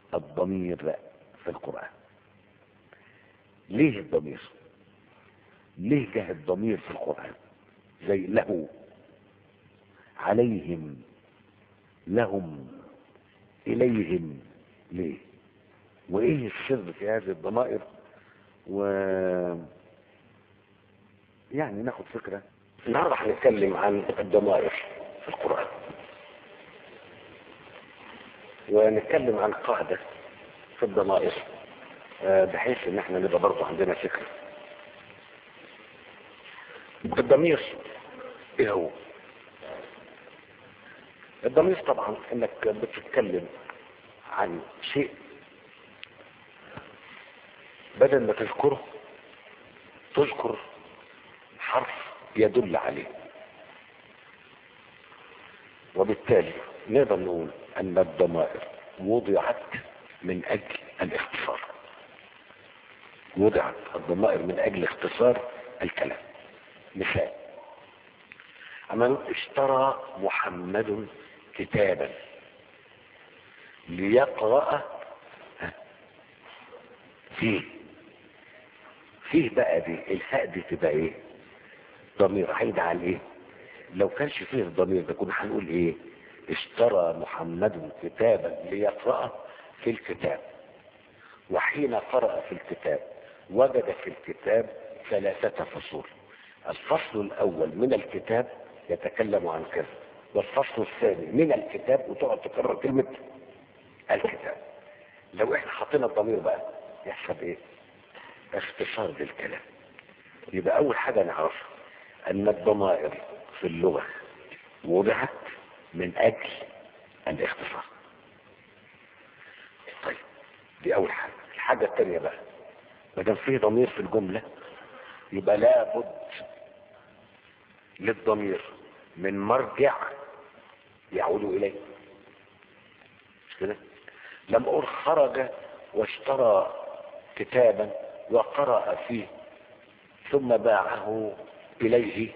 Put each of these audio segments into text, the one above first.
الضمير في القرآن ليه الضمير ليه جه الضمير في القرآن زي له عليهم لهم إليهم ليه وإيه السر في هذه الضمائر و يعني ناخد فكرة النهارده هنتكلم عن الضمائر في القرآن ونتكلم عن قاعدة في الضمائر آه، بحيث ان احنا نبقى برضه عندنا فكرة الضمير ايه هو الضمير طبعا انك بتتكلم عن شيء بدل ما تذكره تذكر حرف يدل عليه وبالتالي نقدر نقول ان الضمائر وضعت من اجل الاختصار وضعت الضمائر من اجل اختصار الكلام مثال اما نقول اشترى محمد كتابا ليقرأ فيه فيه بقى دي الهاء دي تبقى ايه ضمير عايد على ايه لو كانش فيه الضمير ده كنا هنقول ايه اشترى محمد كتابا ليقرأ في الكتاب وحين قرأ في الكتاب وجد في الكتاب ثلاثة فصول الفصل الأول من الكتاب يتكلم عن كذا والفصل الثاني من الكتاب وتقعد تكرر كلمة الكتاب لو احنا حطينا الضمير بقى يحصل ايه اختصار للكلام يبقى اول حاجة نعرفها ان الضمائر في اللغة وضعت من اجل الاختصار طيب دي اول حاجة الحاجة التانية بقى ما دام فيه ضمير في الجملة يبقى لابد للضمير من مرجع يعود اليه مش كده لما اقول خرج واشترى كتابا وقرأ فيه ثم باعه اليه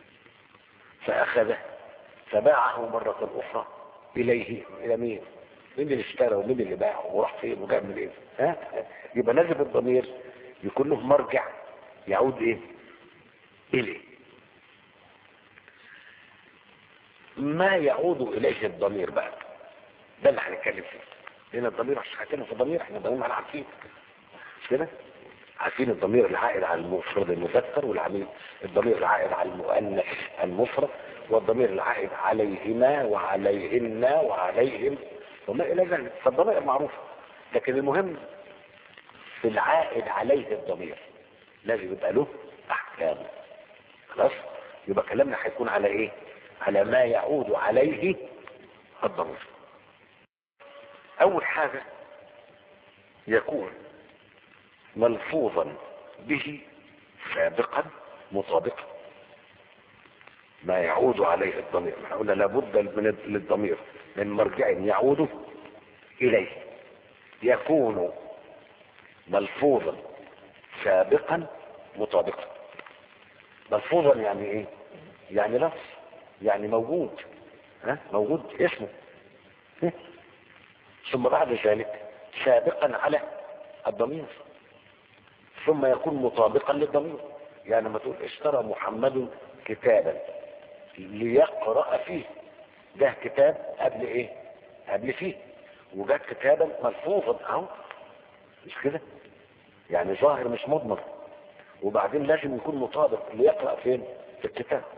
فاخذه فباعه مرة اخرى اليه الى مين مين اللي اشترى ومين اللي باعه وراح فين وجاب من ايه ها يبقى لازم الضمير يكون له مرجع يعود ايه اليه ما يعود اليه الضمير بقى ده اللي هنتكلم فيه لان الضمير عشان هنتكلم في الضمير احنا ضمير احنا عارفين مش كده عارفين الضمير العائد على المفرد المذكر والعميل الضمير العائد على المؤنث المفرد والضمير العائد عليهما وعليهن وعليهم وما الى ذلك فالضمائر معروفه لكن المهم في العائد عليه الضمير لازم يبقى له احكام خلاص يبقى كلامنا هيكون على ايه على ما يعود عليه الضمير اول حاجة يكون ملفوظا به سابقا مطابقا ما يعود عليه الضمير احنا قلنا لابد من للضمير من مرجع يعود اليه يكون ملفوظا سابقا مطابقا ملفوظا يعني ايه يعني لفظ يعني موجود ها موجود اسمه ها؟ ثم بعد ذلك سابقا على الضمير ثم يكون مطابقا للضمير يعني لما تقول اشترى محمد كتابا ليقرأ فيه ده كتاب قبل ايه قبل فيه وجاء كتابا ملفوظا اهو مش كده يعني ظاهر مش مضمر وبعدين لازم يكون مطابق ليقرأ فين في الكتاب